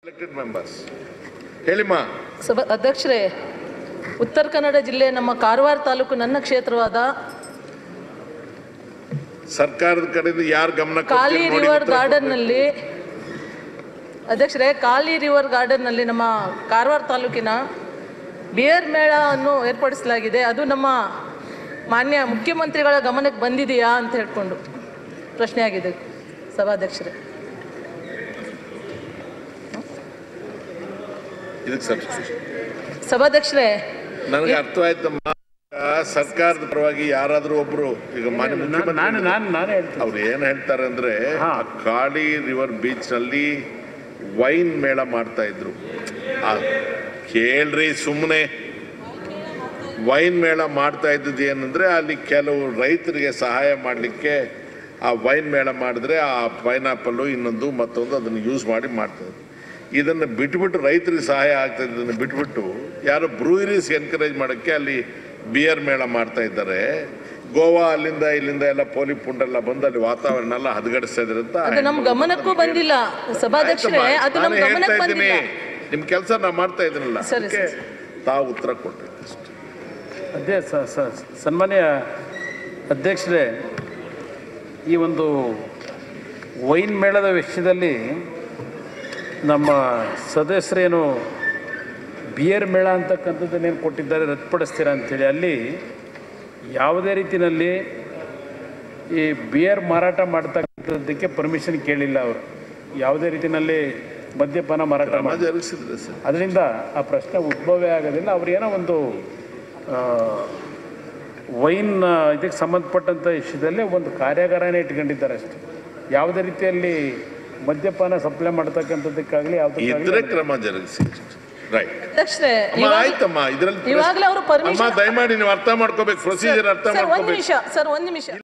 Elected members ಹೇಳಿಮ್ಮ ಸಭಾ ಅಧ್ಯಕ್ಷರೇ ಉತ್ತರ ಕನ್ನಡ ಜಿಲ್ಲೆ ನಮ್ಮ ಕಾರವಾರ ತಾಲೂಕು ನನ್ನ ಕ್ಷೇತ್ರವಾದ ಸರ್ಕಾರದ ಕಡೆಯಿಂದ ಯಾರು ಗಮನ ಕಾಲಿ ಕೊಡ್ತೀರಿ ನೋಡಿ ರಿವರ್ ಉತ್ತರ ಗಾರ್ಡನ್ನಲ್ಲಿ ಅಧ್ಯಕ್ಷರೇ ಕಾಲಿ ರಿವರ್ ಗಾರ್ಡನ್ನಲ್ಲಿ ನಮ್ಮ ಕಾರವಾರ ತಾಲೂಕಿನ ಬಿಯರ್ ಮೇಳ ಅನ್ನು ಏರ್ಪಡಿಸಲಾಗಿದೆ ಅದು ನಮ್ಮ ಮಾನ್ಯ ಮುಖ್ಯಮಂತ್ರಿಗಳ ಗಮನಕ್ಕೆ ಬಂದಿದೆಯಾ ಅಂತ ಹೇಳ್ಕೊಂಡು ಪ್ರಶ್ನೆ ಆಗಿದೆ ಸಭಾಧ್ಯಕ್ಷರೇ ಇದಕ್ಕೆ ಸರ್ ಸಭಾಧ್ಯಕ್ಷರೇ ನನಗೆ ಅರ್ಥವಾಯ್ತಮ್ಮ ಸರ್ಕಾರದ ಪರವಾಗಿ ಯಾರಾದ್ರೂ ಒಬ್ರು ಈಗ ಮಾನ್ಯ ನಾನು ಮುಖ್ಯಮಂತ್ರಿ ನಾನು ನಾನೇ ಹೇಳ್ತೀನಿ ಅವ್ರು ಏನ್ ಹೇಳ್ತಾರೆ ಅಂದ್ರೆ ಹಾ. ಆ ಕಾಳಿ ರಿವರ್ ಬೀಚ್ ನಲ್ಲಿ ವೈನ್ ಮೇಳ ಮಾಡ್ತಾ ಇದ್ರು ಆ, ಕೇಳ್ರಿ ಸುಮ್ಮನೆ ವೈನ್ ಮೇಳ ಮಾಡ್ತಾ ಇದ್ದದ್ದು ಏನಂದ್ರೆ ಅಲ್ಲಿ ಕೆಲವು ರೈತರಿಗೆ ಸಹಾಯ ಮಾಡಲಿಕ್ಕೆ ಆ ವೈನ್ ಮೇಳ ಮಾಡಿದ್ರೆ ಆ ಪೈನಾಪಲ್ಲು ಇನ್ನೊಂದು ಮತ್ತೊಂದು ಅದನ್ನು ಯೂಸ್ ಮಾಡಿ ಮಾಡ್ತಾರೆ ಇದನ್ನು ಬಿಟ್ಬಿಟ್ಟು ರೈತರಿಗೆ ಸಹಾಯ ಆಗ್ತಾ ಇದ್ದನ್ನು ಬಿಟ್ಬಿಟ್ಟು ಯಾರೋ ಬ್ರೂಯರೀಸ್ ಎನ್ಕರೇಜ್ ಮಾಡೋಕ್ಕೆ ಅಲ್ಲಿ ಬಿಯರ್ ಮೇಳ ಮಾಡ್ತಾ ಇದ್ದಾರೆ ಗೋವಾ ಅಲ್ಲಿಂದ ಇಲ್ಲಿಂದ ಎಲ್ಲ ಪೋಲಿ ಪುಂಡೆಲ್ಲ ಬಂದು ಅಲ್ಲಿ ವಾತಾವರಣ ಎಲ್ಲ ಹದಗಡಿಸ್ತಾ ಇದ್ದಾರೆ ಅಂತ ಅದು ನಮ್ಮ ಗಮನಕ್ಕೂ ಬಂದಿಲ್ಲ ಸಭಾಧ್ಯಕ್ಷರೇ ಅದು ನಮ್ಮ ನಾನು ಹೇಳ್ತಾ ಗಮನಕ್ಕೆ ಇದ್ದೀನಿ ಬಂದಿಲ್ಲ ನಿಮ್ ಕೆಲಸ ನಾ ಮಾಡ್ತಾ ಇದ್ದೀನಲ್ಲ ಸರಿ, ಅದಕ್ಕೆ ತಾವು ಉತ್ತರ ಕೊಟ್ರಿ ಅಷ್ಟೇ. ಅದೇ ಸ- ಸ- ಸನ್ಮಾನ್ಯ ಅಧ್ಯಕ್ಷರೇ ಈ ಒಂದು ವೈನ್ ಮೇಳದ ವಿಷಯದಲ್ಲಿ ನಮ್ಮ ಸದಸ್ಯರೇನು ಬಿಯರ್ ಮೇಳ ಅಂತಕ್ಕಂಥದ್ದನ್ನೇನು ಕೊಟ್ಟಿದ್ದಾರೆ ರದ್ದುಪಡಿಸ್ತೀರಾ ಅಂಥೇಳಿ ಅಲ್ಲಿ ಯಾವುದೇ ರೀತಿಯಲ್ಲಿ ಈ ಬಿಯರ್ ಮಾರಾಟ ಮಾಡ್ತಕ್ಕಂಥದ್ದಕ್ಕೆ ಪರ್ಮಿಷನ್ ಕೇಳಿಲ್ಲ ಅವರು ಯಾವುದೇ ರೀತಿಯಲ್ಲಿ ಮದ್ಯಪಾನ ಮಾರಾಟ ಕ್ರಮ ಮಾಡಿ ಜರುಗಿಸಿದ್ರೆ ಸರ್ ಅದರಿಂದ ಆ ಪ್ರಶ್ನೆ ಉದ್ಭವವೇ ಆಗೋದಿಲ್ಲ ಅವ್ರೇನೋ ಒಂದು ಆ, ವೈನ್ ಆ, ಇದಕ್ಕೆ ಸಂಬಂಧಪಟ್ಟಂಥ ವಿಷಯದಲ್ಲಿ ಒಂದು ಕಾರ್ಯಾಗಾರನೇ ಇಟ್ಕೊಂಡಿದ್ದಾರೆ ಅಷ್ಟೇ ಯಾವುದೇ ರೀತಿಯಲ್ಲಿ ಮದ್ಯಪಾನ ಸಪ್ಲೈ ಮಾಡ್ತಕ್ಕಂಥದ್ದಕ್ಕಾಗಲಿ ಇದ್ರೆ ಯಾವುದಕ್ಕಾಗಲಿ ಕ್ರಮ ಜರುಗಿಸಿ ರೈಟ್ ಅಧ್ಯಕ್ಷರೇ ಅಮ್ಮ ಇವಾಗ- ಆಯ್ತಮ್ಮ ಇದ್ರಲ್ಲಿ ಇವಾಗಲೇ ಅವರು ಅಮ್ಮ ಪರ್ಮಿಷನ್ ದಯಮಾಡಿ ನೀವು ಅರ್ಥ ಮಾಡ್ಕೋಬೇಕು ಪ್ರೊಸೀಜರ್ ಅರ್ಥ ಸರ್ ಒಂದು ಮಾಡ್ಕೋಬೇಕು ನಿಮಿಷ ಸರ್ ಒಂದು ನಿಮಿಷ